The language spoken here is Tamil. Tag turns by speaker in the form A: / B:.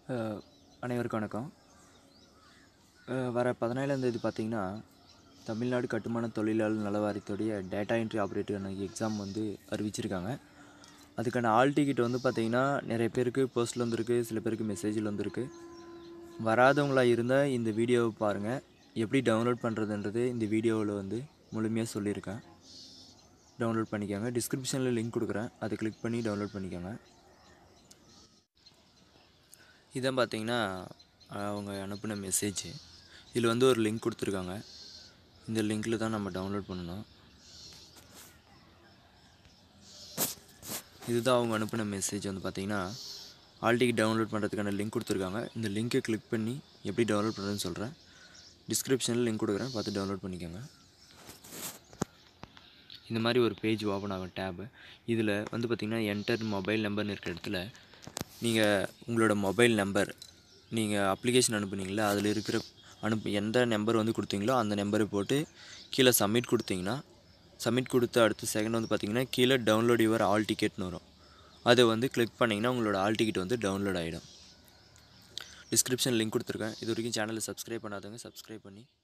A: அஹ், அனைவருக்கும் வணக்கம் அஹ், வர பதினேழாந்தேதி பார்த்தீங்கன்னா தமிழ்நாடு கட்டுமான தொழிலாளர் நல வாரியத்துடைய டேட்டா என்ட்ரி ஆப்ரேட்டர் எக்ஸாம் வந்து அறிவிச்சிருக்காங்க அதுக்கான ஆல் டிக்கெட் வந்து பார்த்தீங்கன்னா நிறைய பேருக்கு போஸ்ட்டில் வந்திருக்கு சில பேருக்கு மெசேஜில் வந்திருக்கு வராதவங்களா இருந்தால் இந்த வீடியோவை பாருங்கள் எப்படி டவுன்லோட் பண்ணுறதுன்றது இந்த வீடியோவில் வந்து முழுமையாக சொல்லியிருக்கேன் டவுன்லோட் பண்ணிக்கோங்க டிஸ்கிரிப்ஷனில் லிங்க் கொடுக்குறேன் அதை கிளிக் பண்ணி டவுன்லோட் பண்ணிக்கோங்க இதான் பார்த்தீங்கன்னா அவங்க அனுப்பின மெசேஜ் இதில் வந்து ஒரு லிங்க் கொடுத்துருக்காங்க இந்த லிங்க்கில் தான் நம்ம டவுன்லோட் பண்ணணும் இதுதான் அவங்க அனுப்பின மெசேஜ் வந்து பார்த்தீங்கன்னா ஆல்டிக்கு டவுன்லோட் பண்ணுறதுக்கான லிங்க் கொடுத்துருக்காங்க இந்த லிங்க்கை கிளிக் பண்ணி எப்படி டவுன்லோட் பண்ணுறதுன்னு சொல்கிறேன் டிஸ்கிரிப்ஷனில் லிங்க் கொடுக்குறேன் பார்த்து டவுன்லோட் பண்ணிக்கோங்க இந்த மாதிரி ஒரு பேஜ் ஓப்பன் ஆகும் டேபு இதில் வந்து பார்த்திங்கன்னா என்டர் மொபைல் நம்பர்னு இருக்கிற இடத்துல நீங்கள் உங்களோட மொபைல் நம்பர் நீங்கள் அப்ளிகேஷன் அனுப்புனீங்களா அதில் இருக்கிற அனுப்பு எந்த நம்பர் வந்து கொடுத்தீங்களோ அந்த நம்பரை போட்டு கீழே சப்மிட் கொடுத்தீங்கன்னா சப்மிட் கொடுத்த அடுத்த செகண்ட் வந்து பார்த்தீங்கன்னா கீழே டவுன்லோட் யுவர் ஆல் டிக்கெட்னு வரும் அதை வந்து கிளிக் பண்ணிங்கன்னா உங்களோட ஆல் டிக்கெட் வந்து டவுன்லோட் ஆகிடும் டிஸ்கிரிப்ஷன் லிங்க் கொடுத்துருக்கேன் இது வரைக்கும் சேனலை சப்ஸ்கிரைப் பண்ணாதவங்க சப்ஸ்கிரைப் பண்ணி